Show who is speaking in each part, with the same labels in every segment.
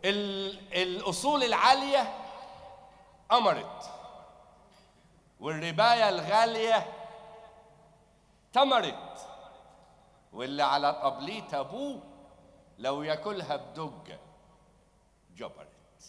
Speaker 1: ال- الاصول العاليه امرت والربايه الغاليه تمرت واللي على طبليت ابوه لو ياكلها بدجه جبرت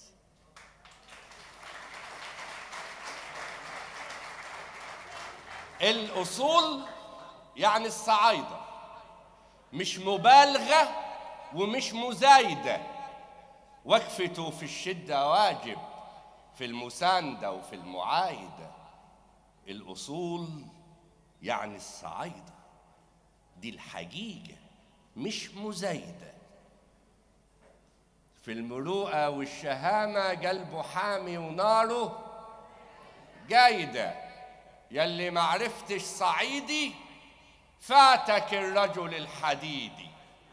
Speaker 1: الاصول يعني الصعايده مش مبالغه ومش مزايده وقفته في الشده واجب في المسانده وفي المعايده الاصول يعني الصعايده دي الحقيقه مش مزايده في المروءه والشهامه قلبه حامي وناره جايده يلي معرفتش صعيدي فاتك الرجل الحديدي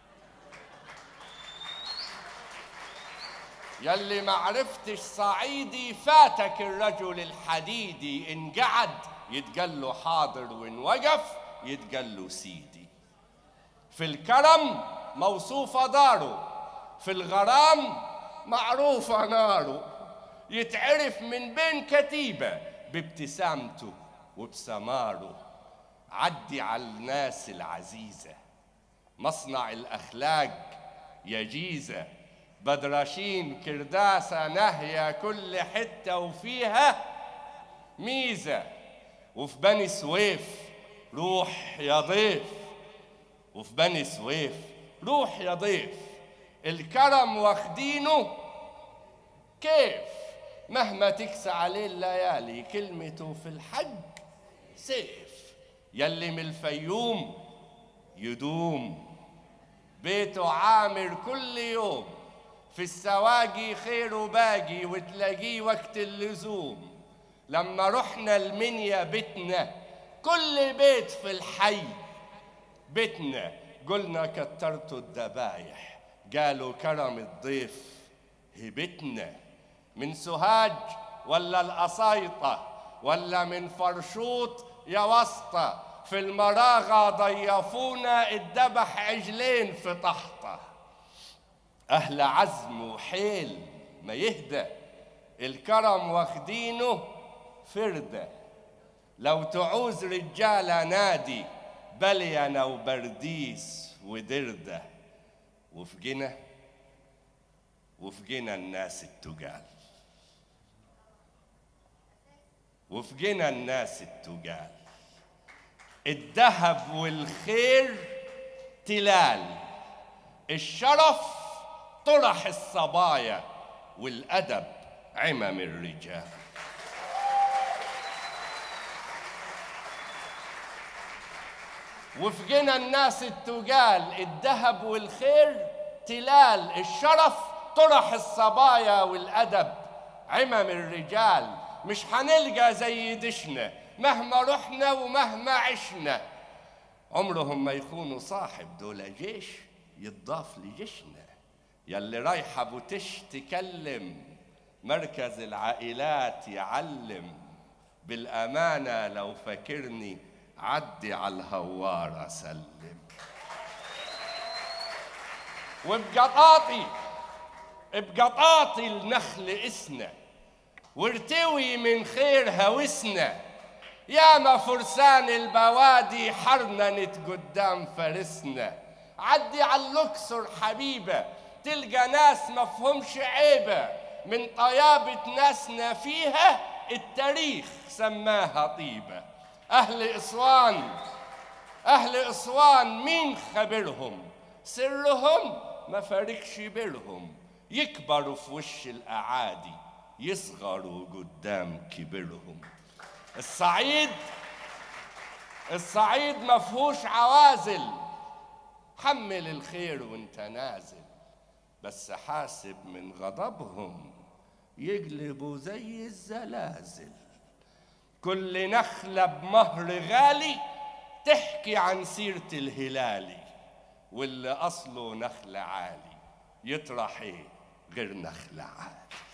Speaker 1: يلي معرفتش صعيدي فاتك الرجل الحديدي ان قعد يتقال له حاضر وان وقف يتقال له سيدي في الكرم موصوفة داره في الغرام معروفة ناره يتعرف من بين كتيبة بابتسامته وبسماره عدي على الناس العزيزة مصنع الأخلاق يجيزة بدراشين كرداسة نهية كل حتة وفيها ميزة وفي بني سويف روح يا ضيف وفي بني سويف روح يا ضيف الكرم واخدينه كيف مهما تكسى عليه الليالي كلمته في الحج سيف يلي من الفيوم يدوم بيته عامر كل يوم في السواقي خيره باقي وتلاقيه وقت اللزوم لما رحنا المنيا بيتنا كل بيت في الحي بيتنا قلنا كترتوا الذبايح قالوا كرم الضيف هبتنا من سوهاج ولا القصايطة ولا من فرشوط يا وسطى في المراغة ضيفونا اتذبح عجلين في طحطة أهل عزم وحيل ما يهدى الكرم واخدينه فردة لو تعوز رجالة نادي بلينة وبرديس ودردة وفي جنة وفي جنة الناس التجال وفي جنة الناس التجال الذهب والخير تلال الشرف طرح الصبايا والأدب عمم الرجال وفي جنى الناس التجال الذهب والخير تلال الشرف طرح الصبايا والأدب عمم الرجال مش هنلقى زي دشنا مهما رحنا ومهما عشنا عمرهم ما يكونوا صاحب دول جيش يتضاف لجيشنا يلي رايحة بوتش تكلم مركز العائلات يعلم بالأمانة لو فاكرني عدي على الهوارة سلم وبقطاطي بقطاطي النخل اسنا وارتوي من خير هوسنا ياما فرسان البوادي حرننت قدام فارسنا عدي على الاقصر حبيبه تلقى ناس مفهومش عيبه من طيابه ناسنا فيها التاريخ سماها طيبه اهل اسوان اهل اسوان مين خبرهم سرهم ما فارقش بيرهم يكبروا في وش الاعادي يصغروا قدام كبرهم الصعيد الصعيد مفهوش عوازل حمل الخير وانت نازل بس حاسب من غضبهم يقلبوا زي الزلازل كل نخلة بمهر غالي تحكي عن سيرة الهلالي واللي أصله نخل عالي يطرح إيه غير نخل عالي